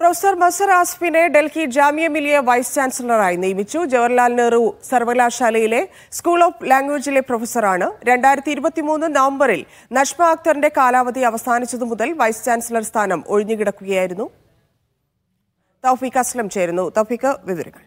professor Mazhar ആസ്ഫിനെ Delhi Jamia Millia vice ചാൻസലറായി നിയമിച്ചു ജവഹർലാൽ നെഹ്റു സർവകലാശാലയിലെ സ്കൂൾ ഓഫ് ലാംഗ്വേജിലെ പ്രൊഫസറാണ് രണ്ടായിരത്തി ഇരുപത്തിമൂന്ന് നവംബറിൽ നജ്മ അക്തറിന്റെ കാലാവധി അവസാനിച്ചതു മുതൽ വൈസ് ചാൻസലർ സ്ഥാനം ഒഴിഞ്ഞുകിടക്കുകയായിരുന്നു തൗഫീഖ് അസ്ലം ചേരുന്നു തൗഫീഖ് വിവരങ്ങൾ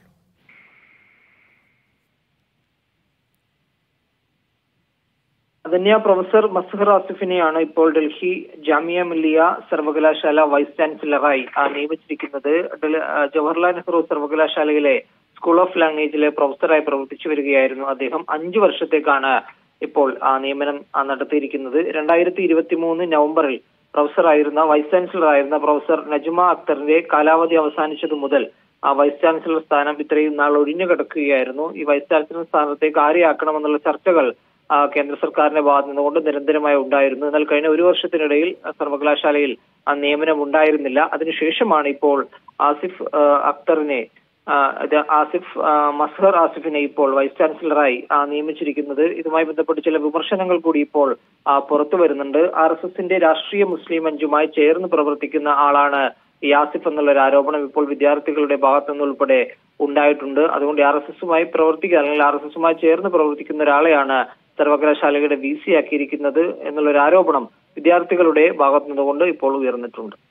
ധന്യ പ്രൊഫസർ മസ്ഹർ ആസിഫിനെയാണ് ഇപ്പോൾ ഡൽഹി ജാമിയ മില്ലിയ സർവകലാശാല വൈസ് ചാൻസലറായി ആ, നിയമിച്ചിരിക്കുന്നത് ഡൽ- ആ, ജവഹർലാൽ നെഹ്റു സർവകലാശാലയിലെ സ്കൂൾ ഓഫ് ലാംഗ്വേജിലെ പ്രൊഫസറായി പ്രവർത്തിച്ചു വരികയായിരുന്നു അദ്ദേഹം അഞ്ചു വർഷത്തേക്കാണ് ഇപ്പോൾ ആ നിയമനം ആ, നടത്തിയിരിക്കുന്നത് രണ്ടായിരത്തി ഇരുപത്തി മൂന്ന് നവംബറിൽ പ്രൊഫസറായിരുന്ന വൈസ് ചാൻസലർ ആയിരുന്ന പ്രൊഫസർ നജ്മ അക്തറിന്റെ കാലാവധി അവസാനിച്ചതു മുതൽ ആ വൈസ് ചാൻസലർ സ്ഥാനം ഇത്രയും നാൾ ഒഴിഞ്ഞു കിടക്കുകയായിരുന്നു ഈ വൈസ് ചാൻസലർ സ്ഥാനത്തേക്ക് ആരെയാക്കണമെന്നുള്ള ചർച്ചകൾ ആ, കേന്ദ്ര സർക്കാരിന്റെ ഭാഗത്തു നിന്നുകൊണ്ട് നിരന്തരമായി ഉണ്ടായിരുന്നു എന്നാൽ കഴിഞ്ഞ ഒരു വർഷത്തിനിടയിൽ ആ, സർവകലാശാലയിൽ ആ നിയമനം ഉണ്ടായിരുന്നില്ല അതിനുശേഷമാണ് ഇപ്പോൾ ആസിഫ് ആ, അക്തറിനെ ആ, ഇത് ആസിഫ് ആ, മസ്ഹർ ആസിഫിനെ ഇപ്പോൾ വൈസ് ചാൻസലറായി ആ, നിയമിച്ചിരിക്കുന്നത് ഇതുമായി ബന്ധപ്പെട്ട് ചില വിമർശനങ്ങൾ കൂടി ഇപ്പോൾ ആ, പുറത്തു വരുന്നുണ്ട് ആർ എസ് എസിന്റെ രാഷ്ട്രീയ മുസ്ലിം മഞ്ചുമായി ചേർന്ന് പ്രവർത്തിക്കുന്ന ആളാണ് ഈ ആസിഫ് എന്നുള്ള ഒരു ആരോപണം ഇപ്പോൾ വിദ്യാർത്ഥികളുടെ ഭാഗത്തു നിന്നുൾപ്പെടെ ഉണ്ടായിട്ടുണ്ട് അതുകൊണ്ട് ആർ എസ് എസുമായി പ്രവർത്തിക്കുക അല്ലെങ്കിൽ ആർ എസ് എസുമായി ചേർന്ന് പ്രവർത്തിക്കുന്ന ഒരാളെയാണ് സർവകലാശാലയുടെ വി സി ആക്കിയിരിക്കുന്നത് എന്നുള്ള ഒരു ആരോപണം വിദ്യാർത്ഥികളുടെ ഭാഗത്തു നിന്നുകൊണ്ട് ഇപ്പോൾ ഉയർന്നിട്ടുണ്ട്